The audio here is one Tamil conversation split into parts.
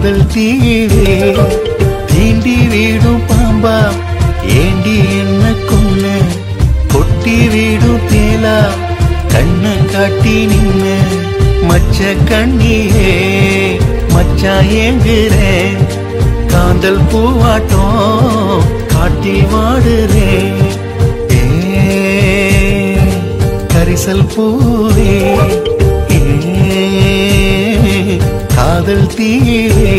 காதல் தீவே தீண்டி வீடும் பாம்பா ஏண்டி என்ன கொன்ன கொட்டி வீடும் தேலா கண்ண காட்டி நின்ன மச்ச கண்ணியே மச்சா ஏங்குறேன் காந்தல் பூவாட்டம் காட்டில் வாடுறேன் ஏ கரிசல் பூவே ஏ காதல் தீவே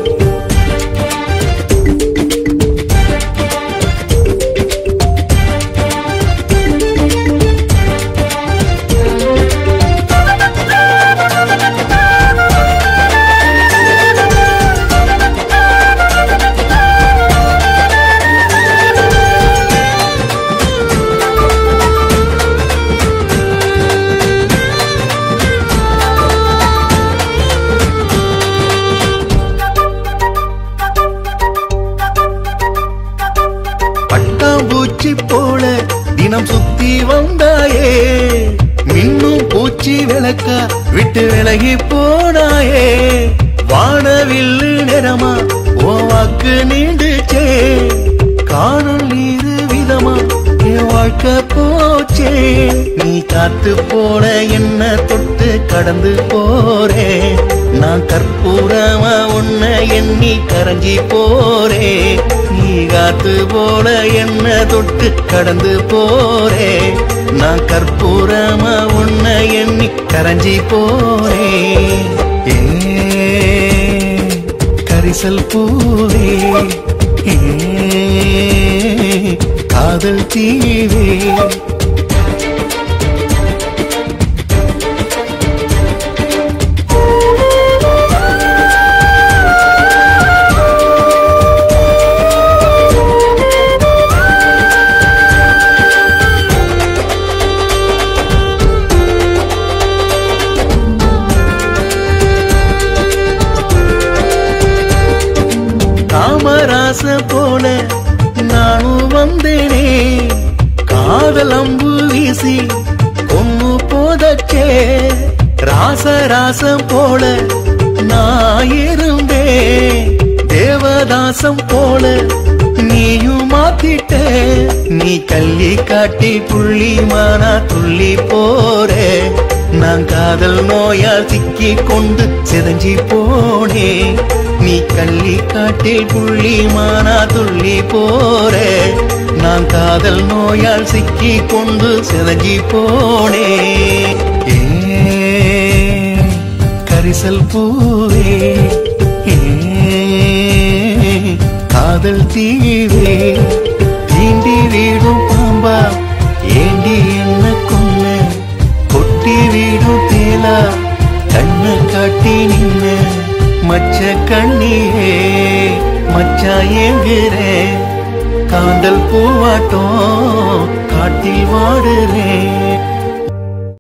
பட்டாம்பூச்சி போல தினம் சுத்தி வந்தாயே மின்னும் பூச்சி விளக்க விட்டு விலகி போனாயே வானவில்லு நிறமா ஓ வாக்கு நீண்டுச்சே காணல் நீரு விதமா என் வாழ்க்கை போச்சே நீ காத்து போல என்ன தொட்டு கடந்து போறே நான் கற்பூரமா உன்னை எண்ணி கரைஞ்சி போறே நீ காத்து போல என்ன தொட்டு கடந்து போறே நான் கற்பூரமா உன்னை எண்ணி கரைஞ்சி போறே ஏ கரிசல் பூவே ஏ காதல் தீவே காமராச போல நானும் வந்தேனே காதல் அம்பு வீசி கொன்னு போதச்சே ராசராசம் போல நான் இருந்தேன் தேவதாசம் போல நீயும் மாத்திட்ட நீ கள்ளி காட்டி புள்ளி மானா துள்ளி போறே நான் காதல் நோயால் சிக்கி கொண்டு சிதஞ்சி போனே நீ கள்ளி காட்டில் புள்ளி மானா துள்ளி போறே நான் காதல் நோயால் சிக்கி கொண்டு சிதஞ்சி போனே ஏ கரிசல் பூவே ஏ காதல் தீவே தீண்டி வீடும் பாம்பா ஏண்டி என்ன கொன்ன கொட்டி வீடும் தேலா கண்ணு காட்டி நின்ன மச்ச கண்ணியே மச்சா ஏங்குறேன் காந்தல் பூவாட்டம் காட்டில் வாடுறேன்